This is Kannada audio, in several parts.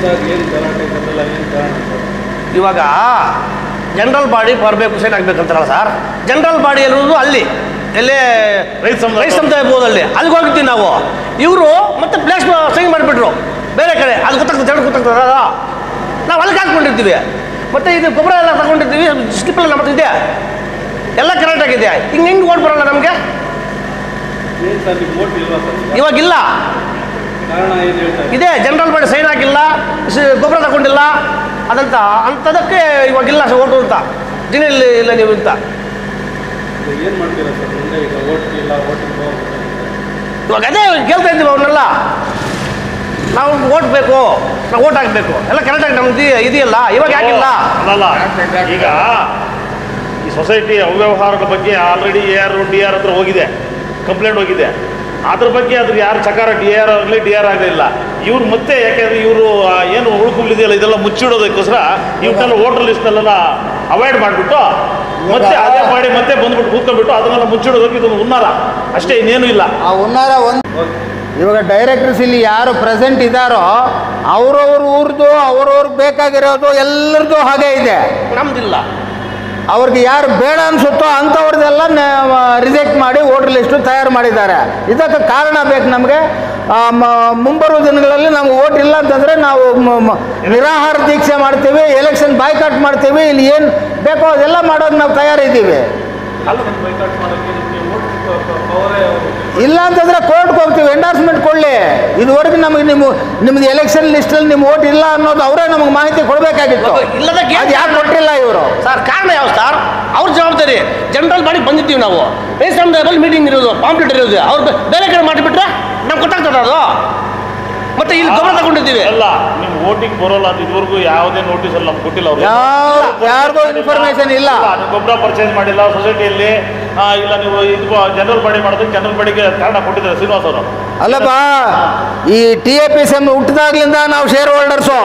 ಸರ್ ಏನು ಗಲಾಟೆ ಗೊತ್ತಿಲ್ಲ ಏನು ಕಾರಣ ಸರ್ ಇವಾಗ ಜನರಲ್ ಬಾಡಿ ಬರಬೇಕು ಸೈನ್ ಆಗ್ಬೇಕಂತಾರಲ್ಲ ಸರ್ ಜನರಲ್ ಬಾಡಿ ಇರುವುದು ಅಲ್ಲಿ ಎಲ್ಲೇ ರೈತ ಸಮುದಾಯ ರೈತ ಸಮುದಾಯ ಬೋದಲ್ಲಿ ಅಲ್ಲಿಗೆ ಹೋಗಿರ್ತೀವಿ ನಾವು ಇವರು ಮತ್ತೆ ಪ್ಲೇಸ್ ಸೈನ್ ಮಾಡಿಬಿಟ್ರು ಬೇರೆ ಕಡೆ ಅದು ಗೊತ್ತಾಗ್ತದೆ ಜನಕ್ಕೆ ಗೊತ್ತಾಗ್ತದ ನಾವು ಅಲ್ಲಿಗೆ ಹಾಕ್ಕೊಂಡಿರ್ತೀವಿ ಮತ್ತೆ ಇದು ಗೊಬ್ಬರ ಎಲ್ಲ ತಗೊಂಡಿರ್ತೀವಿ ಸ್ಲಿಪ್ ಎಲ್ಲ ಮತ್ತೆ ಇದೆ ಎಲ್ಲ ಕರೆಕ್ಟ್ ಆಗಿದೆ ಹಿಂಗೆ ಹೆಂಗೆ ಓಡ್ ಬರಲ್ಲ ನಮಗೆ ಏನು ಸರ್ ನಿಮ್ಮ ಓಟ್ ಇಲ್ವಾ ಸರ್ ಇವಾಗಿಲ್ಲ ಕಾರಣ ಏನು ಹೇಳ್ತಾರೆ ಇದೆ ಜನರಲ್ ಬಾಡಿ ಸೈನ್ ಹಾಕಿಲ್ಲ ಸ- ಗೊಬ್ಬರ ತಗೊಂಡಿಲ್ಲ ಅದಂತ ಅಂಥದಕ್ಕೆ ಇವಾಗಿಲ್ಲ ಓಟು ಅಂತ ದಿನ ಇಲ್ಲ ಇಲ್ಲ ನೀವು ಅಂತ ಏನು ಮಾಡ್ತೀರಾ ಸರ್ ಮುಂದೆ ಈಗ ಓಟ್ ಇಲ್ಲ ಓಟಿಂಗ್ ಇವಾಗ ಅದೇ ಕೇಳ್ತಾ ಇದ್ದೀವಿ ಅವ್ರನ್ನೆಲ್ಲ ನಾವು ಓಟ್ ಬೇಕು ನಾವು ಓಟ್ ಹಾಕಬೇಕು ಎಲ್ಲ ಕರೆಕ್ಟಾಗಿ ನಮ್ದು ಇದೆಯಲ್ಲ ಇವಾಗ ಯಾಕಿಲ್ಲ ಅಲ್ಲಲ್ಲ ಈಗ ಈ ಸೊಸೈಟಿ ಅವ್ಯವಹಾರದ ಬಗ್ಗೆ already A R D R ಹತ್ರ ಹೋಗಿದೆ ಕಂಪ್ಲೇಂಟ್ ಹೋಗಿದೆ ಅದ್ರ ಬಗ್ಗೆ ಅದ್ರ ಯಾರು ಚಕಾರ ಡಿ ಆರ್ ಆಗಲಿ ಡಿ ಆರ್ ಆಗಲಿಲ್ಲ ಇವ್ರು ಮತ್ತೆ ಯಾಕೆಂದ್ರೆ ಇವರು ಏನು ಉಳ್ಕೊಂಡಿದೆಯಲ್ಲ ಇದೆಲ್ಲ ಮುಚ್ಚಿಡೋದಕ್ಕೋಸ್ಕರ ಇವ್ರನ್ನೆಲ್ಲ ವೋಟರ್ ಲಿಸ್ಟ್ನಲ್ಲೆಲ್ಲ ಅವಾಯ್ಡ್ ಮಾಡಿಬಿಟ್ಟು ಮತ್ತೆ ಅದೇ ಮಾಡಿ ಮತ್ತೆ ಬಂದ್ಬಿಟ್ಟು ಕೂತ್ಕೊಂಡ್ಬಿಟ್ಟು ಅದನ್ನೆಲ್ಲ ಮುಚ್ಚಿಡೋದಕ್ಕೆ ಇದೊಂದು ಉನ್ನಾರ ಅಷ್ಟೇ ಇನ್ನೇನು ಇಲ್ಲ ಆ ಹುನ್ನಾರ ಒಂದು ಇವಾಗ ಡೈರೆಕ್ಟರ್ಸ್ ಇಲ್ಲಿ ಯಾರು ಪ್ರೆಸೆಂಟ್ ಇದ್ದಾರೋ ಅವ್ರವ್ರ ಊರ್ದು ಅವ್ರವ್ರಿಗೆ ಬೇಕಾಗಿರೋದು ಎಲ್ಲರದ್ದು ಹಾಗೆ ಇದೆ ನಮ್ದಿಲ್ಲ ಅವ್ರಿಗೆ ಯಾರು ಬೇಡ ಅನ್ಸುತ್ತೋ ಅಂಥವ್ರದ್ದೆಲ್ಲ ರಿಜೆಕ್ಟ್ ಮಾಡಿ ವೋಟರ್ ಲಿಸ್ಟು ತಯಾರು ಮಾಡಿದ್ದಾರೆ ಇದಕ್ಕೆ ಕಾರಣ ಬೇಕು ನಮಗೆ ಮುಂಬರುವ ದಿನಗಳಲ್ಲಿ ನಮ್ಗೆ ಓಟ್ ಇಲ್ಲ ಅಂತಂದರೆ ನಾವು ಮ- ಮ- ನಿರಾಹಾರ ದೀಕ್ಷೆ ಮಾಡ್ತೀವಿ ಎಲೆಕ್ಷನ್ ಬಾಯ್ಕಾಟ್ ಮಾಡ್ತೀವಿ ಇಲ್ಲಿ ಏನು ಬೇಕೋ ಅದೆಲ್ಲ ಮಾಡೋದು ನಾವು ತಯಾರಿದ್ದೀವಿ ಬೈಕಾಟ್ ಮಾಡೋಕ್ಕೆ ನಿಮಗೆ ಓಟ್ ಪವರೇ ಅವರು ಇಲ್ಲ ಅಂತಂದ್ರೆ ಕೋರ್ಟ್ಗೆ ಹೋಗ್ತೀವಿ ಎಂಡಾರ್ಸ್ಮೆಂಟ್ ಕೊಡಲಿ ಇದುವರೆಗೂ ನಮಗೆ ನಿಮ್ಮ ನಿಮ್ದು ಎಲೆಕ್ಷನ್ ಲಿಸ್ಟಲ್ಲಿ ನಿಮ್ಮ ಓಟ್ ಇಲ್ಲ ಅನ್ನೋದು ಅವರೇ ನಮಗೆ ಮಾಹಿತಿ ಕೊಡಬೇಕಾಗಿತ್ತು ಇಲ್ಲದಕ್ಕೆ ಅದು ಯಾಕೆ ಕೊಟ್ಟಿಲ್ಲ ಇವರು ಸರ್ ಕಾರಣ ಯಾವ ಸರ್ ಅವ್ರ ಜವಾಬ್ದಾರಿ ಜನರಲ್ ಬಾಡಿ ಬಂದಿರ್ತೀವಿ ನಾವು ರೈತ ಸಮುದಾಯದಲ್ಲಿ ಮೀಟಿಂಗ್ ಇರೋದು ಪಾಂಪ್ಲೆಟ್ ಇರೋದು ಅವ್ರು ಬೇ- ಬೇರೆ ಕಡೆ ಮಾಡಿಬಿಟ್ರೆ ನಮ್ಗೆ ಗೊತ್ತಾಗ್ತದೆ ಅದು ಮತ್ತೆ ಇಲ್ಲಿ ಗೊಬ್ಬರ ತಗೊಂಡಿದ್ದೀವಿ ಅಲ್ಲ ನೀವು ವೋಟಿಂಗ್ ಬರೋಲ್ಲ ಅಂತ ಇದುವರೆಗೂ ಯಾವುದೇ ನೋಟಿಸ್ ಅಲ್ಲ ನಮ್ಗೆ ಕೊಟ್ಟಿಲ್ಲ ಅವ್ರು ಯಾವ ಯಾರಿಗೂ ಇನ್ಫಾರ್ಮೇಶನ್ ಇಲ್ಲ ನೀವು ಗೊಬ್ಬರ ಪರ್ಚೇಸ್ ಮಾಡಿಲ್ಲ ಸೊಸೈಟಿಯಲ್ಲಿ ಆ, ಇಲ್ಲ ನೀವು ಇದು ಜನರಲ್ ಬಾಡಿ ಮಾಡೋದಕ್ಕೆ ಜನರಲ್ ಬಾಡಿಗೆ ಕಾರಣ ಕೊಟ್ಟಿದ್ದಾರೆ ಶ್ರೀನಿವಾಸ್ ಅವರು ಅಲ್ಲಪ್ಪ ಈ ಟಿ ಎ ಪಿ ಸೆಮ್ ಹುಟ್ಟಿದಾಗ್ಲಿಂದ ನಾವು ಶೇರ್ ಹೋಲ್ಡರ್ಸು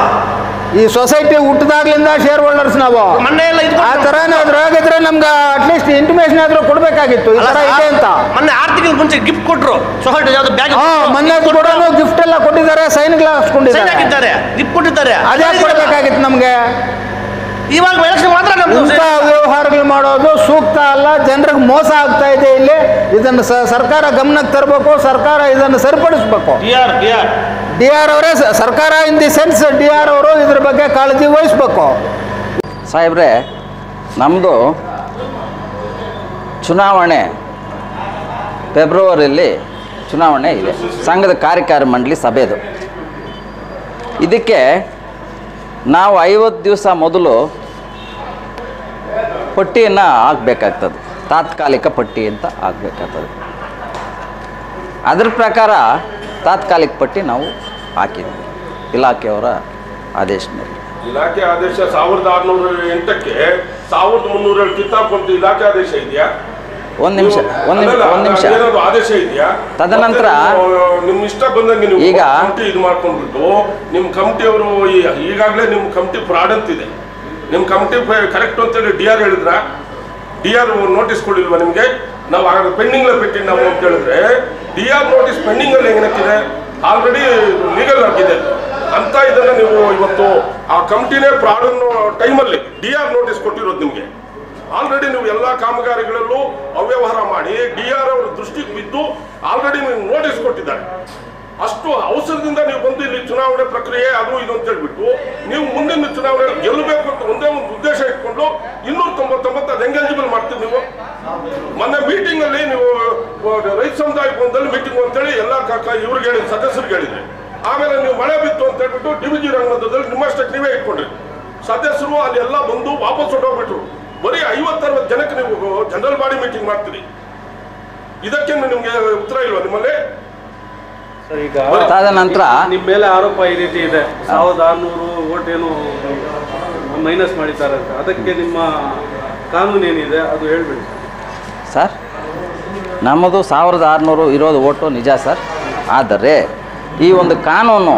ಈ ಸೊಸೈಟಿ ಹುಟ್ಟಿದಾಗ್ಲಿಂದ ಶೇರ್ ಹೋಲ್ಡರ್ಸ್ ನಾವು ಮೊನ್ನೆ ಎಲ್ಲ ಇದು ಆ ಥರ ಅದ್ರಾಗಿದ್ರೆ ನಮ್ಗೆ ಅಟ್ಲೀಸ್ಟ್ ಇಂಟಿಮೇಷನ್ ಆದ್ರೂ ಕೊಡಬೇಕಾಗಿತ್ತು ಈ ಅಲ್ಲ ಥರ ಸರ್, ಇದೆ ಅಂತ ಮೊನ್ನೆ ಆರು ತಿಂಗಳ ಮುಂಚೆ ಗಿಫ್ಟ್ ಕೊಟ್ಟರು ಸೊಸೈಟಿ ಯಾವ್ದು ಬ್ಯಾಗ್ ಹಾ ಮೊನ್ನೆ ಕೂಡ ಗಿಫ್ಟ್ ಎಲ್ಲ ಕೊಟ್ಟಿದ್ದಾರೆ ಸೈನ್ಗಳು ಸೈನ್ ಹಾಕ್ಸ್ಕೊಂಡಿದ್ದಾರೆ ಹಾಕಿದ್ದಾರೆ ಗಿಫ್ಟ್ ಕೊಟ್ಟಿದ್ದಾರೆ ಅದ್ಯಾಕೆ ಕೊಡಬೇಕಾಗಿತ್ತು ನಮಗೆ ಇವಾಗ ಎಲೆಕ್ಷನ್ ಮಾತ್ರ ನಮ್ದು ಇಂಥ ವ್ಯವಹಾರಗಳು ಮಾಡೋದು ಸೂಕ್ತ ಅಲ್ಲ ಜನರಿಗೆ ಮೋಸ ಆಗ್ತಾ ಇದೆ ಇಲ್ಲಿ ಇದನ್ನು ಸ- ಸರ್ಕಾರ ಗಮನಕ್ಕೆ ತರಬೇಕು ಸರ್ಕಾರ ಇದನ್ನು ಸರಿಪಡಿಸ್ಬೇಕು D R D R D R ಅವರೇ ಸ- ಸರ್ಕಾರ in the sense D R ಅವರು ಇದ್ರ ಬಗ್ಗೆ ಕಾಳಜಿ ವಹಿಸ್ಬೇಕು ಸಾಹೇಬ್ರೆ ನಮ್ಮದು ಚುನಾವಣೆ ಫೆಬ್ರವರಿಯಲ್ಲಿ ಚುನಾವಣೆ ಇದೆ ಸಂಘದ ಕಾರ್ಯಕಾರಿ ಮಂಡಳಿ ಸಭೆದು ಇದಕ್ಕೆ ನಾವು ಐವತ್ತು ದಿವಸ ಮೊದಲು ಪಟ್ಟಿಯನ್ನು ಹಾಕಬೇಕಾಗ್ತದೆ ತಾತ್ಕಾಲಿಕ ಪಟ್ಟಿ ಅಂತ ಹಾಕಬೇಕಾಗ್ತದೆ ಅದ್ರ ಪ್ರಕಾರ ತಾತ್ಕಾಲಿಕ ಪಟ್ಟಿ ನಾವು ಹಾಕಿದ್ವಿ ಇಲಾಖೆಯವರ ಆದೇಶ ಮೇಲೆ ಇಲಾಖೆ ಆದೇಶ ಸಾವಿರದ ಆರುನೂರ ಎಂಟಕ್ಕೆ ಸಾವಿರದ ಮುನ್ನೂರ ಏಳು ಕಿತ್ತಾಪಂತ ಇಲಾಖೆ ಆದೇಶ ಇದೆಯಾ ಒಂದು ನಿಮಿಷ ಒಂದು ನಿಮಿಷ ಅಲ್ಲಲ್ಲ, ಒಂದು ನಿಮಿಷ ಏನಾದ್ರು ಆದೇಶ ಇದೆಯಾ ತದನಂತರ ಮತ್ತೆ ನೀವು, ನಿಮ್ ಇಷ್ಟ ಬಂದಂಗೆ ನೀವು ಈಗ- ಕಮಿಟಿ ಇದು ಮಾಡ್ಕೊಂಡ್ಬಿಟ್ಟು ನಿಮ್ ಕಮಿಟಿಯವರು ಈಗಾಗಲೇ ನಿಮ್ ಕಮಿಟಿ ಫ್ರಾಡ್ ಅಂತಿದೆ ನಿಮ್ ಕಮಿಟಿ ಕರೆಕ್ಟ್ ಅಂತೇಳಿ ಡಿ ಆರ್ ಹೇಳಿದ್ರ ಡಿ ಆರ್ ನೋಟಿಸ್ ಕೊಡಿಲ್ವಾ ನಿಮ್ಗೆ ನಾವು ಹಾಗಾದ್ರೆ ಪೆಂಡಿಂಗ್ ಬಿಟ್ಟು ನಾವು ಅಂತ ಹೇಳಿದ್ರೆ ಡಿ ಆರ್ ನೋಟಿಸ್ ಪೆಂಡಿಂಗ್ ಅಲ್ಲಿ ಹೆಂಗಕ್ಕಿದೆ ಆಲ್ರೆಡಿ ಲೀಗಲ್ ಆಗಿದೆ ಅಂತ ಇದನ್ನ ನೀವು ಇವತ್ತು ಆ ಕಮಿಟಿನೇ ಫ್ರಾಡ್ ಅನ್ನೋ ಟೈಮಲ್ಲಿ ಡಿ ಆರ್ ನೋಟಿಸ್ ಕೊಟ್ಟಿರೋದು ನಿಮ್ಗೆ ಆಲ್ರೆಡಿ ನೀವು ಎಲ್ಲಾ ಕಾಮಗಾರಿಗಳಲ್ಲೂ ಅವ್ಯವಹಾರ ಮಾಡಿ ಡಿ ಆರ್ ಅವರ ದೃಷ್ಟಿಗೆ ಬಿದ್ದು ಆಲ್ರೆಡಿ ನೀವು ನೋಟಿಸ್ ಕೊಟ್ಟಿದ್ದಾರೆ ಅಷ್ಟು ಅವಸರದಿಂದ ನೀವು ಬಂದು ಇಲ್ಲಿ ಚುನಾವಣೆ ಪ್ರಕ್ರಿಯೆ ಅದು ಇದು ಅಂತ ಹೇಳ್ಬಿಟ್ಟು ನೀವು ಮುಂದಿನ ಚುನಾವಣೆ ಗೆಲ್ಲಬೇಕು ಅಂತ ಒಂದೇ ಒಂದು ಉದ್ದೇಶ ಇಟ್ಕೊಂಡು ಇನ್ನೂರ ತೊಂಬತ್ತೊಂಬತ್ತು ಅದು ಎಂಗೇಜಬಲ್ ಮಾಡ್ತೀರಿ ನೀವು ಮೊನ್ನೆ ಮೀಟಿಂಗ್ ಅಲ್ಲಿ ನೀವು ಅಹ್, ರೈತ ಸಮುದಾಯ ಭವನದಲ್ಲಿ ಮೀಟಿಂಗ್ ಅಂತೇಳಿ ಎಲ್ಲ ಇವ್ರಿಗೆ ಹೇಳಿ ಸದಸ್ಯರಿಗೆ ಹೇಳಿದ್ರಿ ಆಮೇಲೆ ನೀವು ಮಳೆ ಬಿತ್ತು ಅಂತ ಹೇಳ್ಬಿಟ್ಟು ಡಿವಿಜಿ ರಂಗದಲ್ಲಿ ನಿಮ್ಮಷ್ಟಕ್ಕೆ ನೀವೇ ಇಟ್ಕೊಂಡ್ರಿ ಸದಸ್ಯರು ಅಲ್ಲಿ ಎಲ್ಲ ಬಂದು ವಾಪಸ್ ಹೊಟ್ಟೋಗ್ಬಿಟ್ರು ಬರೀ ಐವತ್ತರವತ್ತು ಜನಕ್ಕೆ ನೀವು ಜನರಲ್ ಬಾಡಿ ಮೀಟಿಂಗ್ ಮಾಡ್ತೀರಿ ಇದಕ್ಕೆ ನಿಮ್ಗೆ ಉತ್ತರ ಇಲ್ವಾ ನಿಮ್ಮಲ್ಲಿ ಸರ್ ಈಗ ತದನಂತರ ನಿಮ್ಮ ಮೇಲೆ ಆರೋಪ ಈ ರೀತಿ ಇದೆ ಸಾವಿರದ ಆರುನೂರು ಓಟ್ ಏನು ಮೈನಸ್ ಮಾಡಿದ್ದಾರೆ ಅಂತ ಅದಕ್ಕೆ ನಿಮ್ಮ ಕಾನೂನು ಏನಿದೆ ಅದು ಹೇಳ್ಬಿಡಿ ಸರ್ ನಮ್ಮದು ಸಾವಿರದ ಆರುನೂರು ಇರೋದು ಓಟು ನಿಜ ಸರ್ ಆದರೆ ಈ ಒಂದು ಕಾನೂನು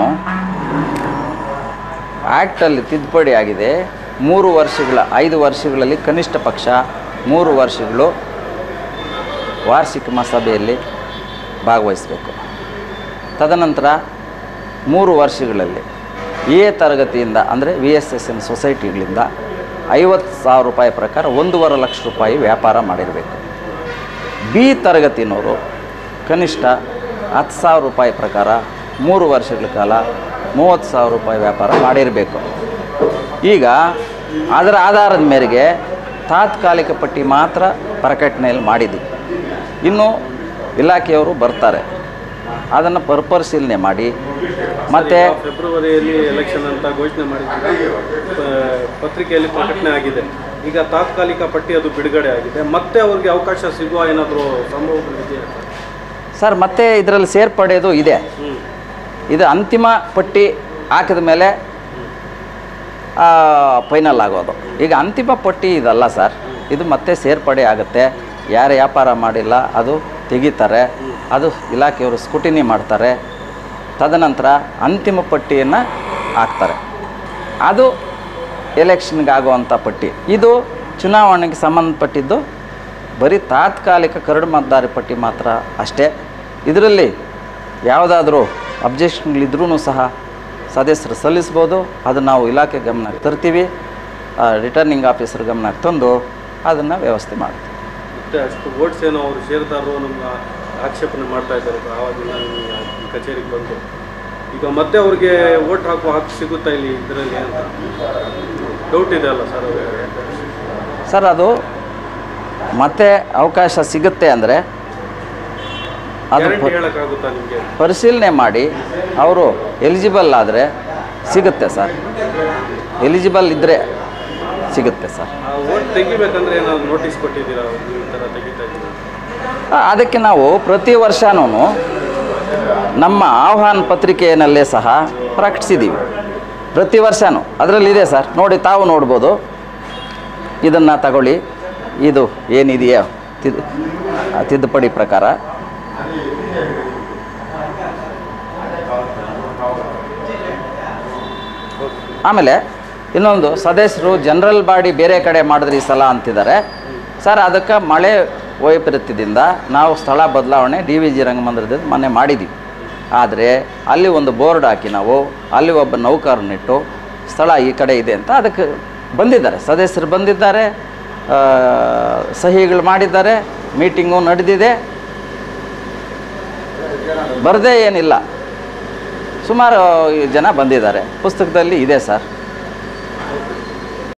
ಆ್ಯಕ್ಟಲ್ಲಿ ತಿದ್ದುಪಡಿ ಆಗಿದೆ ಮೂರು ವರ್ಷಗಳ ಐದು ವರ್ಷಗಳಲ್ಲಿ ಕನಿಷ್ಠ ಪಕ್ಷ ಮೂರು ವರ್ಷಗಳು ವಾರ್ಷಿಕ ಮಹಾಸಭೆಯಲ್ಲಿ ಭಾಗವಹಿಸಬೇಕು ತದನಂತರ ಮೂರು ವರ್ಷಗಳಲ್ಲಿ ಎ ತರಗತಿಯಿಂದ ಅಂದರೆ ವಿ ಎಸ್ ಎಸ್ ಎನ್ ಸೊಸೈಟಿಗಳಿಂದ ಐವತ್ತು ಸಾವಿರ ರೂಪಾಯಿ ಪ್ರಕಾರ ಒಂದೂವರೆ ಲಕ್ಷ ರೂಪಾಯಿ ವ್ಯಾಪಾರ ಮಾಡಿರಬೇಕು ಬಿ ತರಗತಿನವರು ಕನಿಷ್ಠ ಹತ್ತು ಸಾವಿರ ರೂಪಾಯಿ ಪ್ರಕಾರ ಮೂರು ವರ್ಷಗಳ ಕಾಲ ಮೂವತ್ತು ಸಾವಿರ ರೂಪಾಯಿ ವ್ಯಾಪಾರ ಮಾಡಿರಬೇಕು ಈಗ ಅದರ ಆಧಾರದ ಮೇರೆಗೆ ತಾತ್ಕಾಲಿಕ ಪಟ್ಟಿ ಮಾತ್ರ ಪ್ರಕಟಣೆಯಲ್ಲಿ ಮಾಡಿದ್ವಿ ಇನ್ನು ಇಲಾಖೆಯವರು ಬರ್ತಾರೆ ಅದನ್ನು ಪರಿಪರಿಶೀಲನೆ ಮಾಡಿ ಮತ್ತು ಈಗ ಫೆಬ್ರವರಿಯಲ್ಲಿ ಎಲೆಕ್ಷನ್ ಅಂತ ಘೋಷಣೆ ಮಾಡಿದ್ದೀವಿ ಪ- ಪತ್ರಿಕೆಯಲ್ಲಿ ಪ್ರಕಟಣೆ ಆಗಿದೆ ಈಗ ತಾತ್ಕಾಲಿಕ ಪಟ್ಟಿ ಅದು ಬಿಡುಗಡೆ ಆಗಿದೆ ಮತ್ತೆ ಅವ್ರಿಗೆ ಅವಕಾಶ ಸಿಗುವ ಏನಾದರೂ ಸಂಭವಗಳಿದೆಯಾ ಸರ್ ಮತ್ತೆ ಇದರಲ್ಲಿ ಸೇರ್ಪಡೆದು ಇದೆ ಹ್ಞೂ ಇದು ಅಂತಿಮ ಪಟ್ಟಿ ಹಾಕಿದ ಮೇಲೆ ಫೈನಲ್ ಆಗೋದು ಈಗ ಅಂತಿಮ ಪಟ್ಟಿ ಇದಲ್ಲ ಸರ್ ಇದು ಮತ್ತೆ ಸೇರ್ಪಡೆ ಆಗುತ್ತೆ ಯಾರು ವ್ಯಾಪಾರ ಮಾಡಿಲ್ಲ ಅದು ತೆಗಿತಾರೆ ಅದು ಇಲಾಖೆಯವರು ಸ್ಕುಟಿನಿ ಮಾಡ್ತಾರೆ ತದನಂತರ ಅಂತಿಮ ಪಟ್ಟಿಯನ್ನು ಹಾಕ್ತಾರೆ ಅದು ಎಲೆಕ್ಷನ್ಗೆ ಆಗುವಂಥ ಪಟ್ಟಿ ಇದು ಚುನಾವಣೆಗೆ ಸಂಬಂಧಪಟ್ಟಿದ್ದು ಬರೀ ತಾತ್ಕಾಲಿಕ ಕರಡು ಮತದಾರ ಪಟ್ಟಿ ಮಾತ್ರ ಅಷ್ಟೇ ಇದರಲ್ಲಿ ಯಾವುದಾದ್ರೂ ಅಬ್ಜೆಕ್ಷನ್ಗಳಿದ್ರೂ ಸಹ ಸದಸ್ಯರು ಸಲ್ಲಿಸ್ಬೋದು ಅದು ನಾವು ಇಲಾಖೆ ಗಮನಕ್ಕೆ ತರ್ತೀವಿ ರಿಟರ್ನಿಂಗ್ ಆಫೀಸರ್ ಗಮನಕ್ಕೆ ತಂದು ಅದನ್ನು ವ್ಯವಸ್ಥೆ ಮಾಡ್ತೀವಿ ಮತ್ತೆ ಅಷ್ಟು ವೋಟ್ಸ್ ಏನೋ ಅವರು ಷೇರುದಾರರು ನಮ್ಮ ಆಕ್ಷೇಪಣೆ ಮಾಡ್ತಾ ಇದ್ದಾರೆ ಆವಾಗಿನ ಈ ಕಚೇರಿಗೆ ಬಂದು ಈಗ ಮತ್ತೆ ಅವ್ರಿಗೆ ವೋಟ್ ಹಾಕುವ ಹಕ್ಕು ಸಿಗುತ್ತಾ ಇಲ್ಲಿ ಇದರಲ್ಲಿ ಅಂತ ಡೌಟ್ ಇದೆ ಅಲ್ಲ ಸರ್ ಅವ್ರಿಗೆ ಸರ್ ಅದು ಮತ್ತೆ ಅವಕಾಶ ಸಿಗುತ್ತೆ ಅಂದರೆ ಅದು ಗ್ಯಾರಂಟಿ ಪ- ಹೇಳೋಕ್ಕಾಗುತ್ತಾ ನಿಮಗೆ ಪರಿಶೀಲನೆ ಮಾಡಿ ಅವರು ಎಲಿಜಿಬಲ್ ಆದರೆ ಸಿಗುತ್ತೆ ಸರ್ ಎಲಿಜಿಬಲ್ ಇದ್ದರೆ ಸಿಗುತ್ತೆ ಸರ್ ಆ ವೋಟ್ ತೆಗಿಬೇಕಂದ್ರೆ ಏನಾದ್ರು ನೋಟಿಸ್ ಕೊಟ್ಟಿದ್ದೀರಾ ನೀವು ಈ ಥರ ತೆಗಿತಾ ಇದ್ದೀರಾ ಆ, ಅದಕ್ಕೆ ನಾವು ಪ್ರತಿ ವರ್ಷನೂ ನಮ್ಮ ಆಹ್ವಾನ ಪತ್ರಿಕೆಯಲ್ಲೇ ಸಹ ಪ್ರಕಟಿಸಿದ್ದೀವಿ ಪ್ರತಿ ವರ್ಷವೂ ಅದರಲ್ಲಿದೆ ಸರ್ ನೋಡಿ ತಾವು ನೋಡ್ಬೋದು ಇದನ್ನು ತಗೊಳ್ಳಿ ಇದು ಏನಿದೆಯೋ ತಿದ್ ಆ, ತಿದ್ದುಪಡಿ ಪ್ರಕಾರ ಆಮೇಲೆ ಇನ್ನೊಂದು ಸದಸ್ಯರು ಜನರಲ್ ಬಾಡಿ ಬೇರೆ ಕಡೆ ಮಾಡಿದ್ರೆ ಈ ಸಲ ಅಂತಿದ್ದಾರೆ ಸರ್ ಅದಕ್ಕೆ ಮಳೆ ವೈಪರೀತ್ಯದಿಂದ ನಾವು ಸ್ಥಳ ಬದಲಾವಣೆ ಡಿ ವಿ ಜಿ ರಂಗಮಂದಿರದಿಂದ ಮೊನ್ನೆ ಮಾಡಿದ್ದೀವಿ ಆದರೆ ಅಲ್ಲಿ ಒಂದು ಬೋರ್ಡ್ ಹಾಕಿ ನಾವು ಅಲ್ಲಿ ಒಬ್ಬ ನೌಕರನಿಟ್ಟು ಸ್ಥಳ ಈ ಕಡೆ ಇದೆ ಅಂತ ಅದಕ್ಕೆ ಬಂದಿದ್ದಾರೆ ಸದಸ್ಯರು ಬಂದಿದ್ದಾರೆ ಆ, ಸಹಿಗಳು ಮಾಡಿದ್ದಾರೆ ಮೀಟಿಂಗು ನಡೆದಿದೆ ಬರದೇ ಏನಿಲ್ಲ ಸುಮಾರು ಜನ ಬಂದಿದ್ದಾರೆ ಪುಸ್ತಕದಲ್ಲಿ ಇದೆ ಸರ್